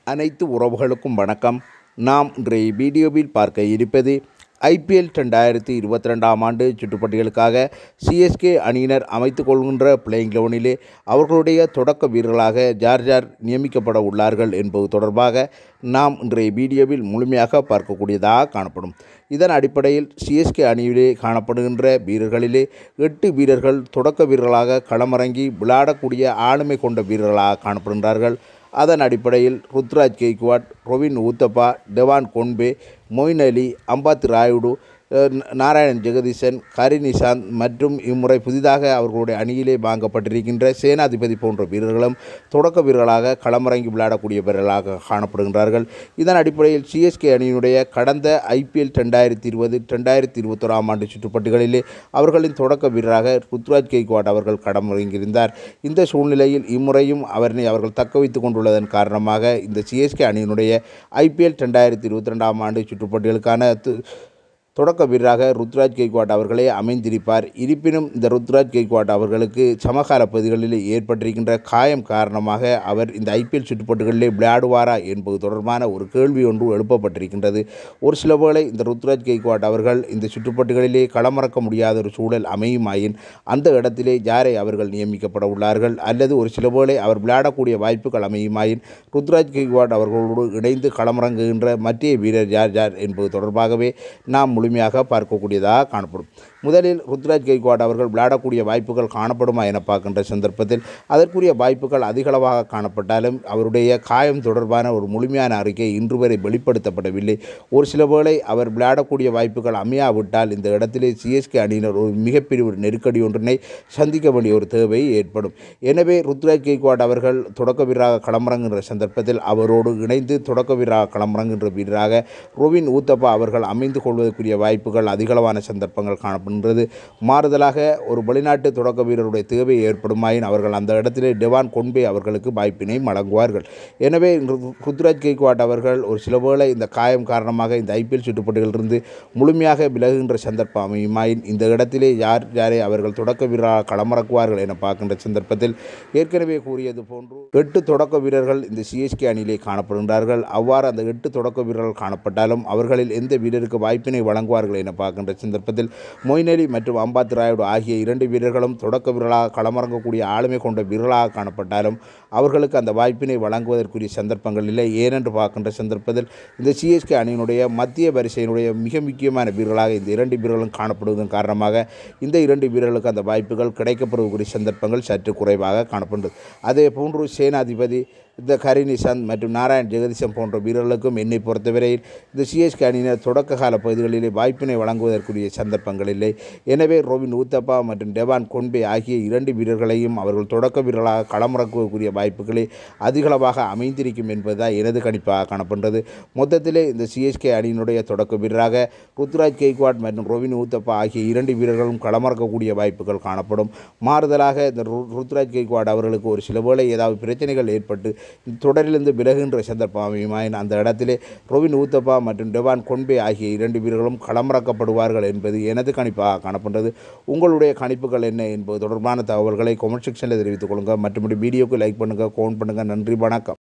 அனைத்து உறவுகளுக்கும் வணக்கம் நாம் இன்றைய வீடியோவில் பார்க்க இருப்பது ஐபிஎல் ரெண்டாயிரத்தி இருபத்தி ரெண்டாம் ஆண்டு சுற்றுப்பட்டிகளுக்காக சிஎஸ்கே அணியினர் அமைத்துக் கொள்கின்ற பிளேயிங் லெவனிலே அவர்களுடைய தொடக்க வீரர்களாக ஜார் ஜார் நியமிக்கப்பட உள்ளார்கள் என்பது தொடர்பாக நாம் இன்றைய வீடியோவில் முழுமையாக பார்க்கக்கூடியதாக காணப்படும் இதன் அடிப்படையில் சிஎஸ்கே அணியிலே காணப்படுகின்ற வீரர்களிலே எட்டு வீரர்கள் தொடக்க வீரர்களாக களமிறங்கி விளையாடக்கூடிய ஆளுமை கொண்ட வீரர்களாக காணப்படுகின்றார்கள் அதன் அடிப்படையில் ருத்ராஜ் கெய்க்வாட் ரொவின் ஊத்தப்பா டெவான் கொன்பே மொயின் அலி அம்பாத் ராயுடு அஹ், நாராயணன் ஜெகதீசன் ஹரி நிஷாந்த் மற்றும் இம்முறை புதிதாக அவர்களுடைய அணியிலே வாங்கப்பட்டிருக்கின்ற சேனாதிபதி போன்ற வீரர்களும் தொடக்க வீரர்களாக களமிறங்கி விளையாடக்கூடிய வீரர்களாக காணப்படுகின்றார்கள் இதன் அடிப்படையில் சிஎஸ்கே அணியினுடைய கடந்த ஐபிஎல் ரெண்டாயிரத்தி இருபது ரெண்டாயிரத்தி இருபத்தொராம் ஆண்டு சுற்றுப்பட்டிகளிலே அவர்களின் தொடக்க வீரராக ருத்ராஜ் கெய்க்வாட் அவர்கள் களமிறங்கியிருந்தார் இந்த சூழ்நிலையில் இம்முறையும் அவரை அவர்கள் தக்க வைத்துக் கொண்டுள்ளதன் காரணமாக இந்த சிஎஸ்கே அணியினுடைய ஐபிஎல் ரெண்டாயிரத்தி இருபத்தி ரெண்டாம் ஆண்டு சுற்றுப்பட்டிகளுக்கான து- தொடக்க வீரராக ருத்ராஜ் கெய்க்வாட் அவர்களே அமைந்திருப்பார் இருப்பினும் இந்த ருத்ராஜ் கெய்க்வாட் அவர்களுக்கு சமகால பகுதிகளில் ஏற்பட்டிருக்கின்ற காயம் காரணமாக அவர் இந்த ஐபிஎல் சுற்றுப்பட்டுகளிலே விளையாடுவாரா என்பது தொடர்பான ஒரு கேள்வி ஒன்று எழுப்பப்பட்டிருக்கின்றது ஒரு சில வேளை இந்த ருத்ராஜ் கெய்க்வாட் அவர்கள் இந்த சுற்றுப்பட்டுகளிலே களமிறக்க முடியாத ஒரு சூழல் அமையுமாயின் அந்த இடத்திலே யாரை அவர்கள் நியமிக்கப்பட உள்ளார்கள் அல்லது ஒரு சில வேளை அவர் விளையாடக்கூடிய வாய்ப்புகள் அமையுமாயின் ருத்ராஜ் கெய்க்வாட் அவர்களோடு இணைந்து களமிறங்குகின்ற மற்ற வீரர் யார் யார் என்பது தொடர்பாகவே நாம் முழுமையாக பார்க்கக்கூடியதாக காணப்படும் முதலில் ருத்ராஜ் கெய்க்வாட் அவர்கள் விளையாடக்கூடிய வாய்ப்புகள் காணப்படுமா என பார்க்கின்ற சந்தர்ப்பத்தில் அதற்குரிய வாய்ப்புகள் அதிகளவாக காணப்பட்டாலும் அவருடைய காயம் தொடர்பான ஒரு முழுமையான அறிக்கை இன்று வரை வெளிப்படுத்தப்படவில்லை ஒரு சில வேளை அவர் விளையாடக்கூடிய வாய்ப்புகள் அமையாவிட்டால் இந்த இடத்திலே சிஎஸ்கே அணியினர் ஒரு மிகப்பெரிய ஒரு நெருக்கடி ஒன்றினை சந்திக்க வேண்டிய ஒரு தேவை ஏற்படும் எனவே ருத்ராஜ் கெய்க்வாட் அவர்கள் தொடக்க வீரராக களமிறங்குகின்ற சந்தர்ப்பத்தில் அவரோடு இணைந்து தொடக்க வீரராக களமிறங்குகின்ற வீரராக ரோவின் ஊத்தப்பா அவர்கள் அமைந்து கொள்வதற்குரிய வாய்ப்புகள் அதிகளவான சந்தர்ப்பங்கள் காணப்படுகின்றது மாறுதலாக ஒரு வெளிநாட்டு தொடக்க வீரருடைய தேவை ஏற்படுமாயின் அவர்கள் அந்த இடத்திலே டெவான் கொன்பே அவர்களுக்கு வாய்ப்பினை வழங்குவார்கள் எனவே ரு- ருத்ராஜ் கெய்க்வாட் அவர்கள் ஒரு சில வேளை இந்த காயம் காரணமாக இந்த ஐபிஎல் சுற்றுப்பட்டிகளிலிருந்து முழுமையாக விலகுகின்ற சந்தர்ப்பம் அமையுமாயின் இந்த இடத்திலே யார் யாரை அவர்கள் தொடக்க வீரராக களமிறக்குவார்கள் என பார்க்கின்ற சந்தர்ப்பத்தில் ஏற்கனவே கூறியது போன்று எட்டு தொடக்க வீரர்கள் இந்த சிஎஸ்கே அணியிலே காணப்படுகின்றார்கள் அவ்வாறு அந்த எட்டு தொடக்க வீரர்கள் காணப்பட்டாலும் அவர்களில் எந்த வீரருக்கு வாய்ப்பினை வழங்குவார்கள் என பார்க்கின்ற சந்தர்ப்பத்தில் மொயின் அலி மற்றும் அம்பாத் ராயுடு ஆகிய இரண்டு வீரர்களும் தொடக்க வீரர்களாக களமிறங்கக்கூடிய ஆளுமை கொண்ட வீரர்களாக காணப்பட்டாலும் அவர்களுக்கு அந்த வாய்ப்பினை வழங்குவதற்குரிய சந்தர்ப்பங்கள் இல்லை ஏனென்று பார்க்கின்ற சந்தர்ப்பத்தில் இந்த சிஎஸ்கே அணியினுடைய மத்திய வரிசையினுடைய மிக முக்கியமான வீரர்களாக இந்த இரண்டு வீரர்களும் காணப்படுவதன் காரணமாக இந்த இரண்டு வீரர்களுக்கு அந்த வாய்ப்புகள் கிடைக்கப்படுவதற்குரிய சந்தர்ப்பங்கள் சற்று குறைவாக காணப்படுகிறது அதே போன்று சேனாதிபதி இந்த ஹரி நிஷாந்த் மற்றும் நாராயண் ஜெகதீசன் போன்ற வீரர்களுக்கும் என்னை பொறுத்தவரையில் இந்த சிஎஸ்கே அணியினர் தொடக்க கால பகுதிகளிலே வாய்ப்பினை வழங்குவதற்குரிய சந்தர்ப்பங்கள் இல்லை எனவே ரோவின் ஊத்தப்பா மற்றும் டெவான் கொன்பே ஆகிய இரண்டு வீரர்களையும் அவர்கள் தொடக்க வீரர்களாக களமிறக்குவதற்குரிய வாய்ப்புகளே அதிகளவாக அமைந்திருக்கும் என்பதுதான் எனது கணிப்பாக காணப்படுகிறது மொத்தத்திலே இந்த சிஎஸ்கே அணியினுடைய தொடக்க வீரராக ருத்ராஜ் கெய்க்வாட் மற்றும் ரோவின் ஊத்தப்பா ஆகிய இரண்டு வீரர்களும் களமிறக்கக்கூடிய வாய்ப்புகள் காணப்படும் மாறுதலாக இந்த ரு- ருத்ராஜ் கெய்க்வாட் அவர்களுக்கு ஒரு சில வேளை ஏதாவது பிரச்சனைகள் ஏற்பட்டு தொடரிலிருந்து விலகுகின்ற சந்தர்ப்பம் அமையுமாயின் அந்த இடத்திலே ரோவின் ஊத்தப்பா மற்றும் டெவான் கொன்பே ஆகிய இரண்டு வீரர்களும் களமிறக்கப்படுவார்கள் என்பது எனது கணிப்பாக காணப்படுகிறது உங்களுடைய கணிப்புகள் என்ன என்பது தொடர்பான தகவல்களை கமெண்ட் செக்ஷனில் தெரிவித்துக் கொள்ளுங்கள் மற்றும் வீடியோக்கு லைக் பண்ணுங்கள் கமெண்ட் பண்ணுங்கள் நன்றி வணக்கம்